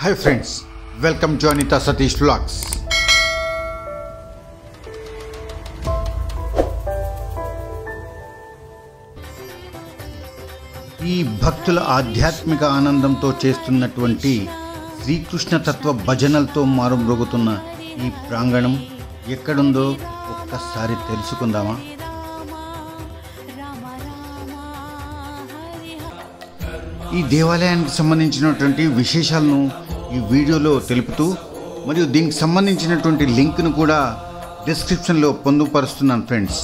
hi friends welcome to Anitha Satish vlogs ఈ భక్తుల ఆధ్యాత్మిక ఆనందంతో చేస్తున్నటువంటి శ్రీకృష్ణ తత్వ భజనలతో మారుమ్రోగుతున్న ఈ ప్రాంగణం ఎక్కడుందో ఒక్కసారి తెలుసుకుందామా ఈ దేవాలయానికి సంబంధించినటువంటి విశేషాలను ఈ వీడియోలో తెలుపుతూ మరియు దీనికి సంబంధించినటువంటి లింక్ను కూడా డిస్క్రిప్షన్లో పొందుపరుస్తున్నాను ఫ్రెండ్స్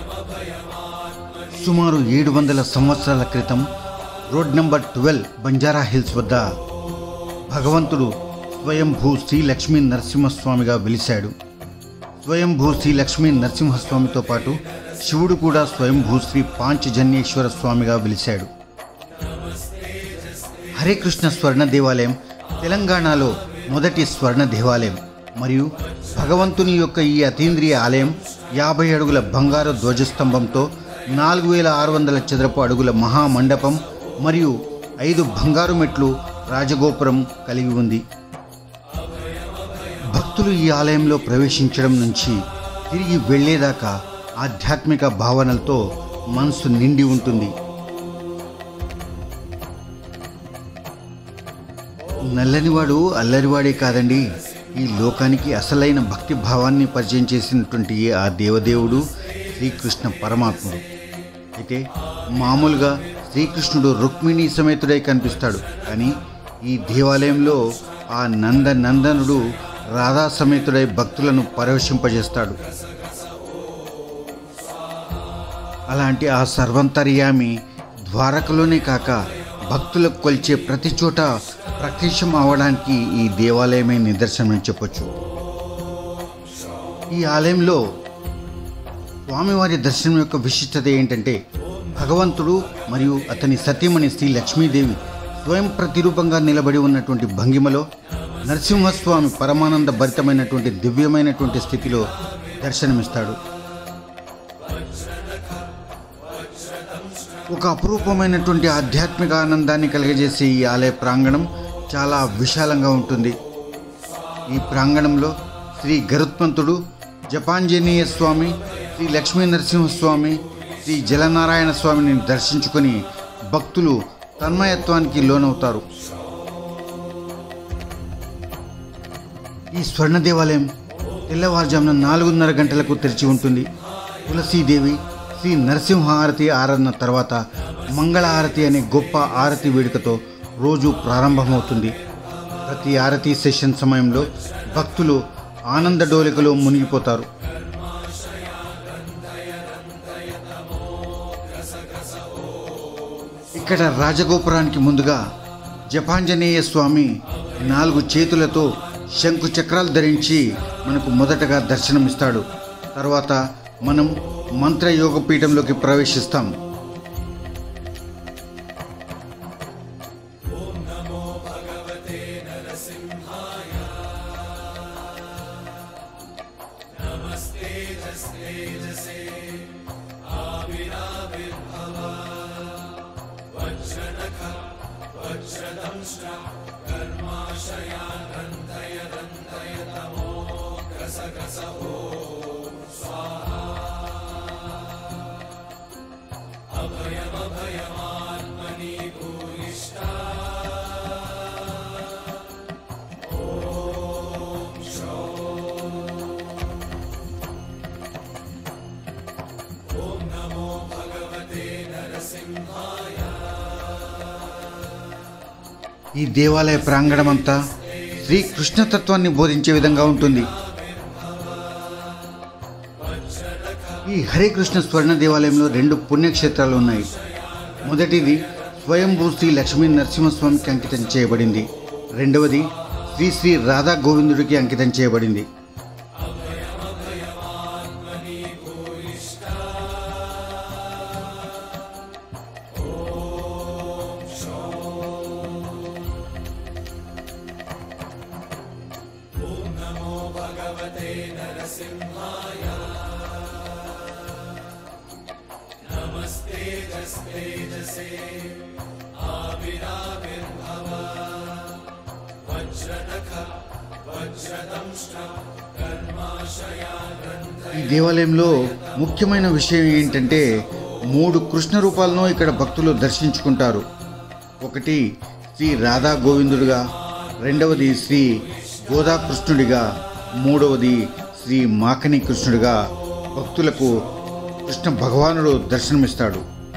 సుమారు ఏడు వందల సంవత్సరాల క్రితం road number twelve Banjara Hills వద్ద భగవంతుడు స్వయంభూ శ్రీ లక్ష్మీ నరసింహస్వామిగా వెలిశాడు స్వయంభూ శ్రీ లక్ష్మీ నరసింహస్వామితో పాటు శివుడు కూడా స్వయంభూ శ్రీ పాంచజన్యేశ్వర స్వామిగా వెలిశాడు హరే కృష్ణ స్వర్ణ దేవాలయం తెలంగాణలో మొదటి స్వర్ణ దేవాలయం మరియు భగవంతుని యొక్క ఈ అతీంద్రియ ఆలయం యాభై అడుగుల బంగారు ధ్వజస్తంభంతో నాలుగు వేల ఆరు వందల చదరపు అడుగుల మహామండపం మరియు ఐదు బంగారు మెట్లు రాజగోపురం కలిగి ఉంది భక్తులు ఈ ఆలయంలో ప్రవేశించడం నుంచి తిరిగి వెళ్ళేదాకా ఆధ్యాత్మిక భావనలతో మనసు నిండి ఉంటుంది నల్లనివాడు అల్లరివాడే కాదండి ఈ లోకానికి అసలైన భక్తి భావాన్ని పరిచయం చేసినటువంటి ఆ దేవదేవుడు శ్రీకృష్ణ పరమాత్ముడు అయితే మామూలుగా శ్రీకృష్ణుడు రుక్మిణి సమేతుడై కనిపిస్తాడు కానీ ఈ దేవాలయంలో ఆ నంద నందనుడు రాధా సమేతుడై భక్తులను పరవశింపజేస్తాడు అలాంటి ఆ సర్వంతర్యామి ద్వారకలోనే కాక భక్తులకు కొలిచే ప్రతి చోట ప్రత్యక్షం అవడానికి ఈ దేవాలయమే నిదర్శనం అని చెప్పొచ్చు ఈ ఆలయంలో స్వామివారి దర్శనం యొక్క విశిష్టత ఏంటంటే భగవంతుడు మరియు అతని సతీమణి శ్రీ లక్ష్మీదేవి స్వయం ప్రతిరూపంగా నిలబడి ఉన్నటువంటి భంగిమలో నరసింహస్వామి పరమానంద భరితమైనటువంటి దివ్యమైనటువంటి స్థితిలో దర్శనమిస్తాడు ఒక అపురూపమైనటువంటి ఆధ్యాత్మిక ఆనందాన్ని కలిగజేసే ఈ ఆలయ ప్రాంగణం చాలా విశాలంగా ఉంటుంది ఈ ప్రాంగణంలో శ్రీ గరుత్మంతుడు జపాంజనేయ స్వామి శ్రీ లక్ష్మీ నరసింహస్వామి శ్రీ జలనారాయణ స్వామిని దర్శించుకొని భక్తులు తన్మయత్వానికి లోనవుతారు ఈ స్వర్ణ దేవాలయం తెల్లవారుజామున నాలుగున్నర గంటలకు తెరిచి ఉంటుంది తులసీదేవి శ్రీ నరసింహ హారతి ఆరాధన తర్వాత మంగళ హారతి అనే గొప్ప ఆరతి వేడుకతో రోజు ప్రారంభమవుతుంది ప్రతి ఆరతి సెషన్ సమయంలో భక్తులు ఆనంద డోలికలో మునిగిపోతారు ఇక్కడ రాజగోపురానికి ముందుగా జపాంజనేయ స్వామి నాలుగు చేతులతో శంకు చక్రాలు ధరించి మనకు మొదటగా దర్శనమిస్తాడు తర్వాత మనం మంత్రయోగ పీఠంలోకి ప్రవేశిస్తాం ఈ దేవాలయ ప్రాంగణం అంతా శ్రీ కృష్ణతత్వాన్ని బోధించే విధంగా ఉంటుంది ఈ హరే కృష్ణ స్వర్ణ దేవాలయంలో రెండు పుణ్యక్షేత్రాలు ఉన్నాయి మొదటిది స్వయంభూ శ్రీ లక్ష్మీ నరసింహస్వామికి అంకితం చేయబడింది రెండవది శ్రీ శ్రీ రాధా గోవిందుడికి అంకితం చేయబడింది ఈ దేవాలయంలో ముఖ్యమైన విషయం ఏంటంటే మూడు కృష్ణ రూపాలను ఇక్కడ భక్తులు దర్శించుకుంటారు ఒకటి శ్రీ రాధా గోవిందుడిగా రెండవది శ్రీ గోదా కృష్ణుడిగా మూడవది శ్రీ మాకని కృష్ణుడిగా భక్తులకు కృష్ణ భగవానుడు దర్శనమిస్తాడు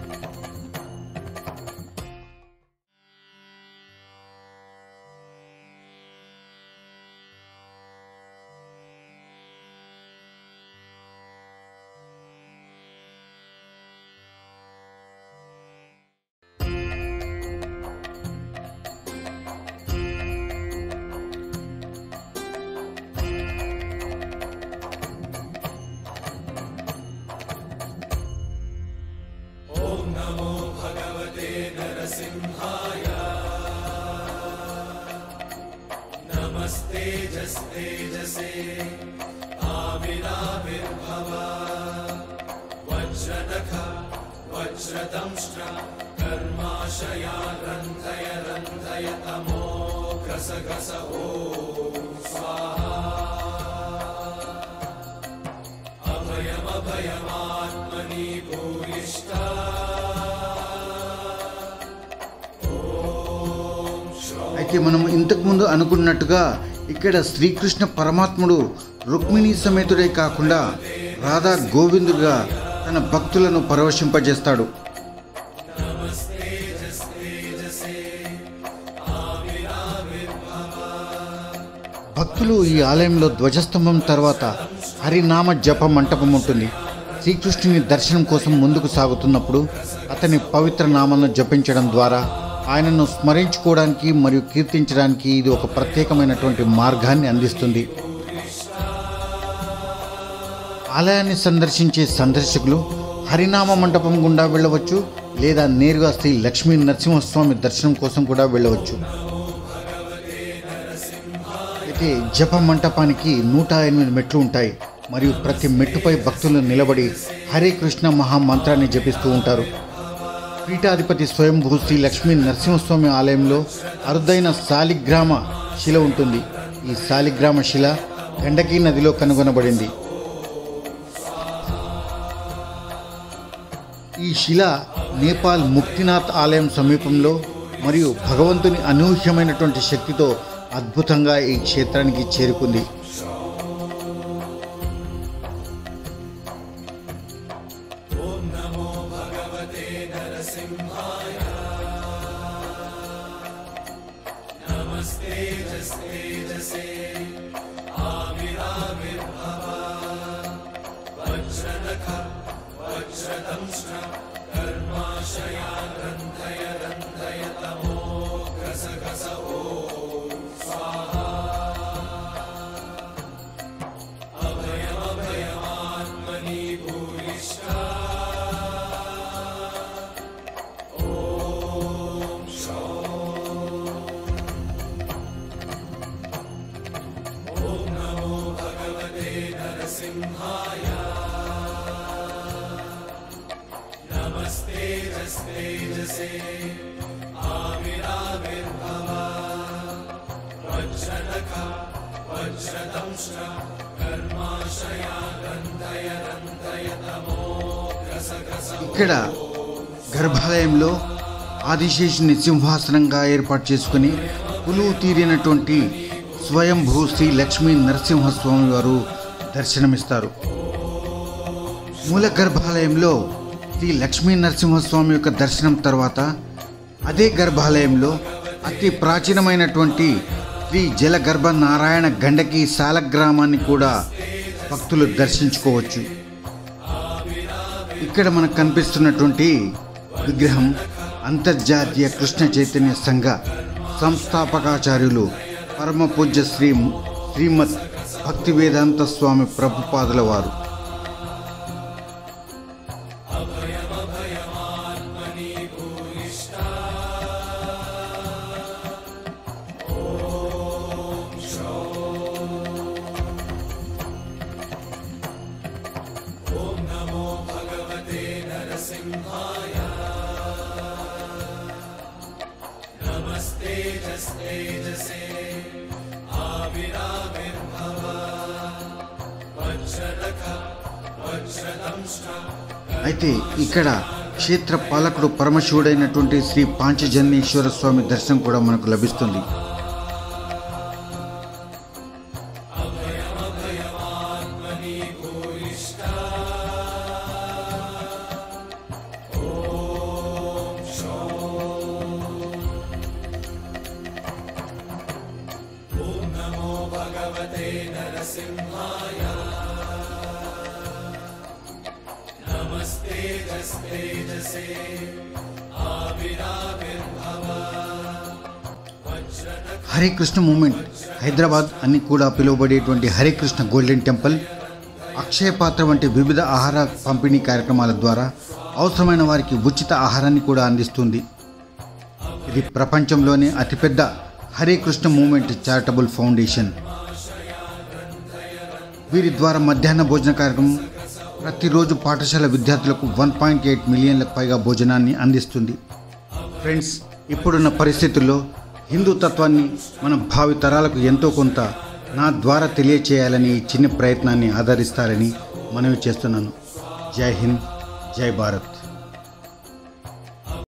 అయితే మనం ఇంతకుముందు అనుకున్నట్టుగా ఇక్కడ శ్రీకృష్ణ పరమాత్ముడు రుక్మిణీ సమేతుడే కాకుండా రాధా గోవిందుడుగా తన భక్తులను పరవశింపజేస్తాడు భక్తులు ఈ ఆలయంలో ధ్వజస్తంభం తర్వాత హరినామ జప మంటపం ఉంటుంది శ్రీకృష్ణుని దర్శనం కోసం ముందుకు సాగుతున్నప్పుడు అతని పవిత్ర నామాలను జపించడం ద్వారా ఆయనను స్మరించుకోవడానికి మరియు కీర్తించడానికి ఇది ఒక ప్రత్యేకమైనటువంటి మార్గాన్ని అందిస్తుంది ఆలయాన్ని సందర్శించే సందర్శకులు హరినామ మంటపం గుండా వెళ్ళవచ్చు లేదా నేరుగా శ్రీ లక్ష్మీ నరసింహస్వామి దర్శనం కోసం కూడా వెళ్ళవచ్చు అయితే జప మంటపానికి నూట ఎనిమిది మెట్లు ఉంటాయి మరియు ప్రతి మెట్టుపై భక్తులు నిలబడి హరే కృష్ణ మహామంత్రాన్ని జపిస్తూ ఉంటారు పీఠాధిపతి స్వయంభూ శ్రీ లక్ష్మీ నరసింహస్వామి ఆలయంలో అరుదైన శాలిగ్రామ శిల ఉంటుంది ఈ శాలిగ్రామ శిల గండకీ నదిలో కనుగొనబడింది ఈ శిల నేపాల్ ముక్తినాథ్ ఆలయం సమీపంలో మరియు భగవంతుని అనూహ్యమైనటువంటి శక్తితో అద్భుతంగా ఈ క్షేత్రానికి చేరుకుంది ఇక్కడ గర్భాలయంలో ఆదిశేషుని సింహాసనంగా ఏర్పాటు చేసుకుని కొలువు తీరినటువంటి స్వయంభూ శ్రీ లక్ష్మీ నరసింహస్వామి వారు దర్శనమిస్తారు మూల గర్భాలయంలో శ్రీ లక్ష్మీ నరసింహస్వామి యొక్క దర్శనం తర్వాత అదే గర్భాలయంలో అతి ప్రాచీనమైనటువంటి శ్రీ జలగర్భ నారాయణ గండకి సాలగ్రామాన్ని కూడా భక్తులు దర్శించుకోవచ్చు ఇక్కడ మనకు కనిపిస్తున్నటువంటి విగ్రహం అంతర్జాతీయ కృష్ణ చైతన్య సంఘ సంస్థాపకాచార్యులు పరమ పూజ్య శ్రీ శ్రీమద్ భక్తి వేదాంత స్వామి ప్రభుపాదుల వారు అయితే ఇక్కడ క్షేత్ర పాలకుడు పరమశివుడైనటువంటి శ్రీ పాంచజన్యేశ్వర స్వామి దర్శనం కూడా మనకు లభిస్తుంది హరే కృష్ణ మూమెంట్ హైదరాబాద్ అని కూడా పిలువబడేటువంటి హరే కృష్ణ గోల్డెన్ టెంపుల్ అక్షయ పాత్ర వంటి వివిధ ఆహార పంపిణీ కార్యక్రమాల ద్వారా అవసరమైన వారికి ఉచిత ఆహారాన్ని కూడా అందిస్తుంది ఇది ప్రపంచంలోనే అతిపెద్ద Hare Krishna movement charitable foundation వీరి ద్వారా మధ్యాహ్న భోజన కార్యక్రమం ప్రతిరోజు పాఠశాల విద్యార్థులకు వన్ పాయింట్ ఎయిట్ మిలియన్లకు పైగా భోజనాన్ని అందిస్తుంది ఫ్రెండ్స్ ఇప్పుడున్న పరిస్థితుల్లో హిందూ తత్వాన్ని మన భావి తరాలకు ఎంతో కొంత నా ద్వారా తెలియచేయాలని ఈ చిన్న ప్రయత్నాన్ని ఆదరిస్తారని మనవి చేస్తున్నాను జై హింద్ జై భారత్